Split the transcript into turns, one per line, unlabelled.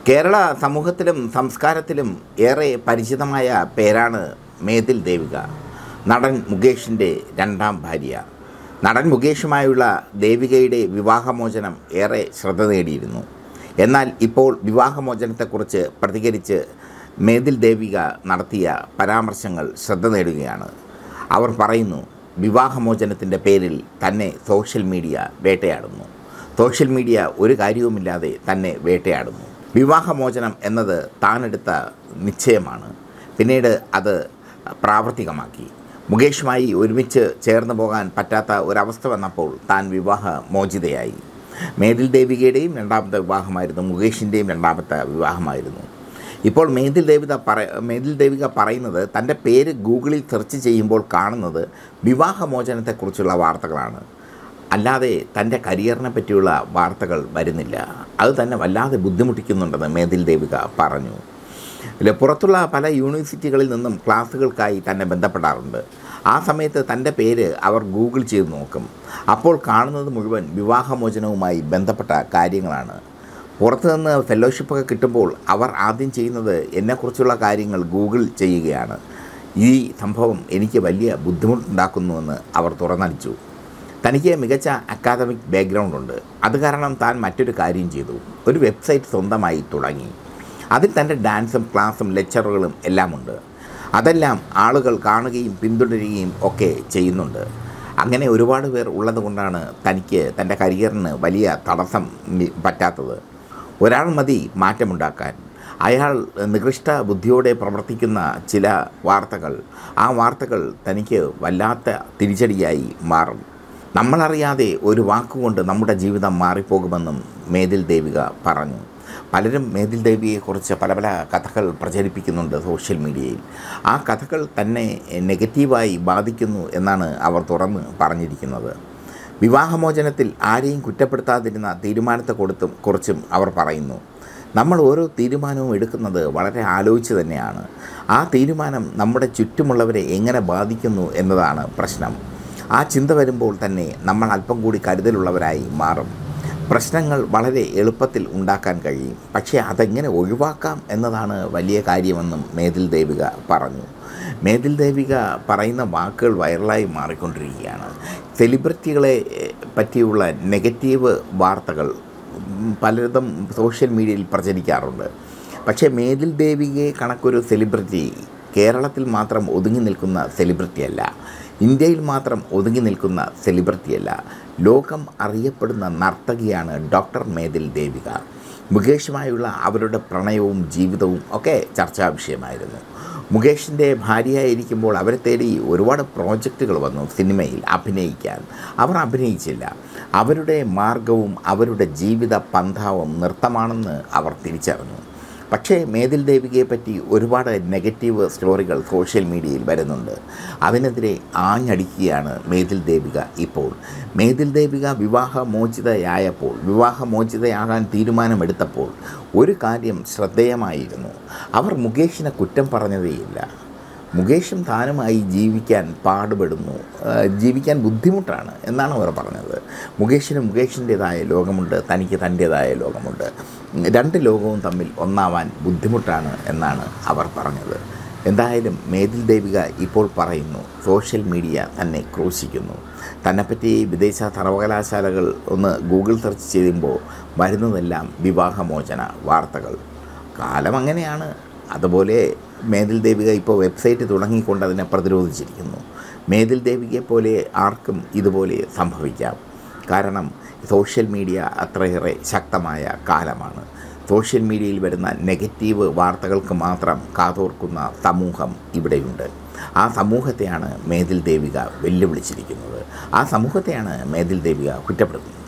കേരള സമൂഹത്തിലും സംസ്കാരത്തിലും ഏറെ പരിചിതമായ പേരാണ് മേതിൽ ദേവിക നടൻ മുകേഷിൻ്റെ രണ്ടാം ഭാര്യ നടൻ മുകേഷുമായുള്ള ദേവികയുടെ വിവാഹമോചനം ഏറെ ശ്രദ്ധ നേടിയിരുന്നു എന്നാൽ ഇപ്പോൾ വിവാഹമോചനത്തെക്കുറിച്ച് പ്രതികരിച്ച് മേതിൽ ദേവിക നടത്തിയ പരാമർശങ്ങൾ ശ്രദ്ധ നേടുകയാണ് അവർ പറയുന്നു വിവാഹമോചനത്തിൻ്റെ പേരിൽ തന്നെ സോഷ്യൽ മീഡിയ വേട്ടയാടുന്നു സോഷ്യൽ മീഡിയ ഒരു കാര്യവുമില്ലാതെ തന്നെ വേട്ടയാടുന്നു വിവാഹമോചനം എന്നത് താനെടുത്ത നിശ്ചയമാണ് പിന്നീട് അത് പ്രാവർത്തികമാക്കി മുകേഷുമായി ഒരുമിച്ച് ചേർന്ന് പോകാൻ പറ്റാത്ത ഒരവസ്ഥ വന്നപ്പോൾ താൻ വിവാഹ മോചിതയായി മേതിൽ ദേവികയുടെയും രണ്ടാമത്തെ വിവാഹമായിരുന്നു മുകേഷിൻ്റെയും രണ്ടാമത്തെ വിവാഹമായിരുന്നു ഇപ്പോൾ മേതിൽ ദേവിക പറ മേതിൽ ദേവിക പറയുന്നത് തൻ്റെ പേര് ഗൂഗിളിൽ സെർച്ച് ചെയ്യുമ്പോൾ കാണുന്നത് വിവാഹമോചനത്തെക്കുറിച്ചുള്ള വാർത്തകളാണ് അല്ലാതെ തൻ്റെ കരിയറിനെ പറ്റിയുള്ള വാർത്തകൾ വരുന്നില്ല അത് തന്നെ വല്ലാതെ ബുദ്ധിമുട്ടിക്കുന്നുണ്ടെന്ന് മേതിൽ ദേവിക പറഞ്ഞു ഇല്ല, പുറത്തുള്ള പല യൂണിവേഴ്സിറ്റികളിൽ നിന്നും ക്ലാസ്സുകൾക്കായി തന്നെ ബന്ധപ്പെടാറുണ്ട് ആ സമയത്ത് തൻ്റെ പേര് അവർ ഗൂഗിൾ ചെയ്ത് നോക്കും അപ്പോൾ കാണുന്നത് മുഴുവൻ വിവാഹമോചനവുമായി ബന്ധപ്പെട്ട കാര്യങ്ങളാണ് പുറത്തു നിന്ന് ഫെലോഷിപ്പൊക്കെ കിട്ടുമ്പോൾ അവർ ആദ്യം ചെയ്യുന്നത് എന്നെക്കുറിച്ചുള്ള കാര്യങ്ങൾ ഗൂഗിൾ ചെയ്യുകയാണ് ഈ സംഭവം എനിക്ക് വലിയ ബുദ്ധിമുട്ടുണ്ടാക്കുന്നുവെന്ന് അവർ തുറന്നടിച്ചു തനിക്ക് മികച്ച അക്കാദമിക് ബാക്ക്ഗ്രൗണ്ട് ഉണ്ട് അത് കാരണം താൻ മറ്റൊരു കാര്യം ചെയ്തു ഒരു വെബ്സൈറ്റ് സ്വന്തമായി തുടങ്ങി അതിൽ തൻ്റെ ഡാൻസും ക്ലാസ്സും ലെക്ചറുകളും എല്ലാമുണ്ട് അതെല്ലാം ആളുകൾ കാണുകയും പിന്തുടരുകയും ഒക്കെ ചെയ്യുന്നുണ്ട് അങ്ങനെ ഒരുപാട് പേർ ഉള്ളത് കൊണ്ടാണ് തനിക്ക് തൻ്റെ കരിയറിന് വലിയ തടസ്സം നി- പറ്റാത്തത് ഒരാൾ മതി മാറ്റമുണ്ടാക്കാൻ അയാൾ നികൃഷ്ട ബുദ്ധിയോടെ പ്രവർത്തിക്കുന്ന ചില വാർത്തകൾ ആ വാർത്തകൾ തനിക്ക് വല്ലാത്ത തിരിച്ചടിയായി മാറും നമ്മളറിയാതെ ഒരു വാക്കുകൊണ്ട് നമ്മുടെ ജീവിതം മാറിപ്പോകുമെന്നും മേതിൽ ദേവിക പറഞ്ഞു പലരും മേതിൽ ദേവിയെക്കുറിച്ച് പല പല കഥകൾ പ്രചരിപ്പിക്കുന്നുണ്ട് സോഷ്യൽ മീഡിയയിൽ ആ കഥകൾ തന്നെ നെഗറ്റീവായി ബാധിക്കുന്നു എന്നാണ് അവർ തുറന്ന് പറഞ്ഞിരിക്കുന്നത് വിവാഹമോചനത്തിൽ ആരെയും കുറ്റപ്പെടുത്താതിരുന്ന തീരുമാനത്തെ കൊടുത്തും കുറിച്ചും അവർ പറയുന്നു നമ്മൾ ഓരോ തീരുമാനവും എടുക്കുന്നത് വളരെ ആലോചിച്ച് തന്നെയാണ് ആ തീരുമാനം നമ്മുടെ ചുറ്റുമുള്ളവരെ എങ്ങനെ ബാധിക്കുന്നു എന്നതാണ് പ്രശ്നം ആ ചിന്ത വരുമ്പോൾ തന്നെ നമ്മൾ അല്പം കൂടി കരുതലുള്ളവരായി മാറും പ്രശ്നങ്ങൾ വളരെ എളുപ്പത്തിൽ ഉണ്ടാക്കാൻ കഴിയും പക്ഷേ അതെങ്ങനെ ഒഴിവാക്കാം എന്നതാണ് വലിയ കാര്യമെന്നും മേതിൽ ദേവിക പറഞ്ഞു മേതിൽ ദേവിക പറയുന്ന വാക്കുകൾ വൈറലായി മാറിക്കൊണ്ടിരിക്കുകയാണ് സെലിബ്രിറ്റികളെ എഹ്, പറ്റിയുള്ള നെഗറ്റീവ് വാർത്തകൾ ഉം, പലതും സോഷ്യൽ മീഡിയയിൽ പ്രചരിക്കാറുണ്ട് പക്ഷേ മേതിൽ ദേവികയെ കണക്കൊരു സെലിബ്രിറ്റി കേരളത്തിൽ മാത്രം ഒതുങ്ങി നിൽക്കുന്ന സെലിബ്രിറ്റിയല്ല ഇന്ത്യയിൽ മാത്രം ഒതുങ്ങി നിൽക്കുന്ന സെലിബ്രിറ്റിയല്ല ലോകം അറിയപ്പെടുന്ന നർത്തകിയാണ് ഡോക്ടർ മേതിൽ ദേവിക മുകേഷുമായുള്ള അവരുടെ പ്രണയവും ജീവിതവും ഒക്കെ ചർച്ചാ വിഷയമായിരുന്നു മുകേഷിൻ്റെ ഭാര്യയായിരിക്കുമ്പോൾ അവരെ തേടി ഒരുപാട് പ്രോജക്റ്റുകൾ വന്നു സിനിമയിൽ അഭിനയിക്കാൻ അവർ അഭിനയിച്ചില്ല അവരുടെ മാർഗവും അവരുടെ ജീവിത പന്ഥാവും നൃത്തമാണെന്ന് അവർ തിരിച്ചറിഞ്ഞു പക്ഷേ മേതിൽ ദേവികയെ പറ്റി ഒരുപാട് നെഗറ്റീവ് സ്റ്റോറികൾ സോഷ്യൽ മീഡിയയിൽ വരുന്നുണ്ട് അതിനെതിരെ ആഞ്ഞടിക്കുകയാണ് മേതിൽ ദേവിക ഇപ്പോൾ മേതിൽ ദേവിക വിവാഹമോചിതയായപ്പോൾ വിവാഹമോചിതയാകാൻ തീരുമാനമെടുത്തപ്പോൾ ഒരു കാര്യം ശ്രദ്ധേയമായിരുന്നു അവർ മുകേഷിനെ കുറ്റം പറഞ്ഞതേയില്ല മുകേഷും താനുമായി ജീവിക്കാൻ പാടുപെടുന്നു ആ, ജീവിക്കാൻ ബുദ്ധിമുട്ടാണ് എന്നാണ് അവർ പറഞ്ഞത് മുകേഷിന് മുകേഷിൻ്റേതായ ലോകമുണ്ട് തനിക്ക് തൻ്റേതായ ലോകമുണ്ട് രണ്ട് ലോകവും തമ്മിൽ ഒന്നാവാൻ ബുദ്ധിമുട്ടാണ് എന്നാണ് അവർ പറഞ്ഞത് എന്തായാലും മേതിൽ ദേവിക ഇപ്പോൾ പറയുന്നു സോഷ്യൽ മീഡിയ തന്നെ ക്രൂശിക്കുന്നു തന്നെപ്പറ്റി വിദേശ സർവകലാശാലകൾ ഒന്ന് ഗൂഗിൾ സെർച്ച് ചെയ്യുമ്പോൾ വരുന്നതെല്ലാം വിവാഹമോചന വാർത്തകൾ കാലം അങ്ങനെയാണ് അതുപോലെ മേതിൽ ദേവിക ഇപ്പോൾ വെബ്സൈറ്റ് തുടങ്ങിക്കൊണ്ട് അതിനെ പ്രതിരോധിച്ചിരിക്കുന്നു മേതിൽ ദേവികയെ പോലെ ആർക്കും ഇതുപോലെ സംഭവിക്കാം കാരണം സോഷ്യൽ മീഡിയ അത്രയേറെ ശക്തമായ കാലമാണ് സോഷ്യൽ മീഡിയയിൽ വരുന്ന നെഗറ്റീവ് വാർത്തകൾക്ക് മാത്രം കാതോർക്കുന്ന സമൂഹം ഇവിടെയുണ്ട് ആ സമൂഹത്തെയാണ് മേതിൽ ദേവിക വെല്ലുവിളിച്ചിരിക്കുന്നത് ആ സമൂഹത്തെയാണ് മേതിൽ ദേവിക കുറ്റപ്പെടുത്തുന്നത്